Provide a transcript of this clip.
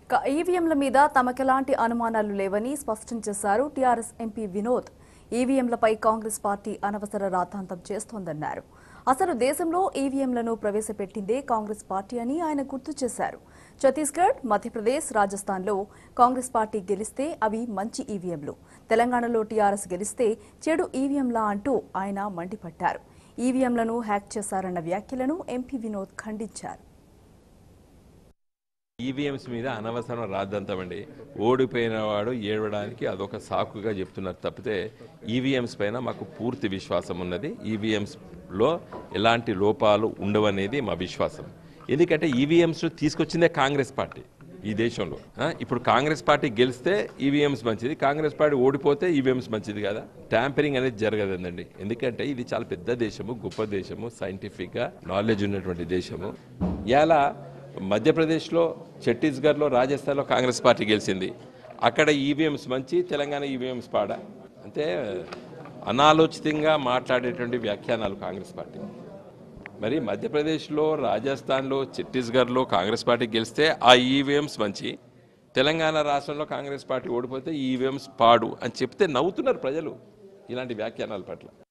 ఇక ఈవీఎంల మీద తమకెలాంటి అనుమానాలు లేవని స్పష్టం చేశారు టీఆర్ఎస్ ఎంపీ వినోద్ ఈవీఎంలపై కాంగ్రెస్ పార్టీ అనవసర రాద్ధాంతం చేస్తోందన్నారు అసలు దేశంలో ఈవీఎంలను ప్రవేశపెట్టిందే కాంగ్రెస్ పార్టీ అని ఆయన గుర్తు చేశారు ఛత్తీస్గఢ్ మధ్యప్రదేశ్ రాజస్థాన్లో కాంగ్రెస్ పార్టీ గెలిస్తే అవి మంచి ఈవీఎంలు తెలంగాణలో టీఆర్ఎస్ గెలిస్తే చెడు ఈవీఎంలా అంటూ ఆయన మండిపడ్డారు ఈవీఎంలను హ్యాక్ చేశారన్న వ్యాఖ్యలను ఎంపీ వినోద్ ఖండించారు ఈవీఎంస్ మీద అనవసరం రాద్దంతం అండి ఓడిపోయిన వాడు ఏడవడానికి అదొక సాకుగా చెప్తున్నారు తప్పితే ఈవీఎంస్ పైన మాకు పూర్తి విశ్వాసం ఉన్నది ఈవీఎంస్లో ఎలాంటి లోపాలు ఉండవనేది మా విశ్వాసం ఎందుకంటే ఈవీఎంస్ తీసుకొచ్చిందే కాంగ్రెస్ పార్టీ ఈ దేశంలో ఆ, ఇప్పుడు కాంగ్రెస్ పార్టీ గెలిస్తే ఈవీఎంస్ మంచిది కాంగ్రెస్ పార్టీ ఓడిపోతే ఈవీఎంస్ మంచిది కదా ట్యాంపరింగ్ అనేది జరగదండి ఎందుకంటే ఇది చాలా పెద్ద దేశము గొప్ప దేశము సైంటిఫిక్గా నాలెడ్జ్ ఉన్నటువంటి దేశము ఇలా మధ్యప్రదేశ్లో ఛత్తీస్గఢ్లో రాజస్థాన్లో కాంగ్రెస్ పార్టీ గెలిచింది అక్కడ ఈవీఎంస్ మంచి తెలంగాణ ఈవీఎంస్ పాడ అంటే అనాలోచితంగా మాట్లాడేటువంటి వ్యాఖ్యానాలు కాంగ్రెస్ పార్టీ మరి మధ్యప్రదేశ్లో రాజస్థాన్లో ఛత్తీస్గఢ్లో కాంగ్రెస్ పార్టీ గెలిస్తే ఆ ఈవీఎంస్ మంచి తెలంగాణ రాష్ట్రంలో కాంగ్రెస్ పార్టీ ఓడిపోతే ఈవీఎంస్ పాడు అని చెప్తే నవ్వుతున్నారు ప్రజలు ఇలాంటి వ్యాఖ్యానాల పట్ల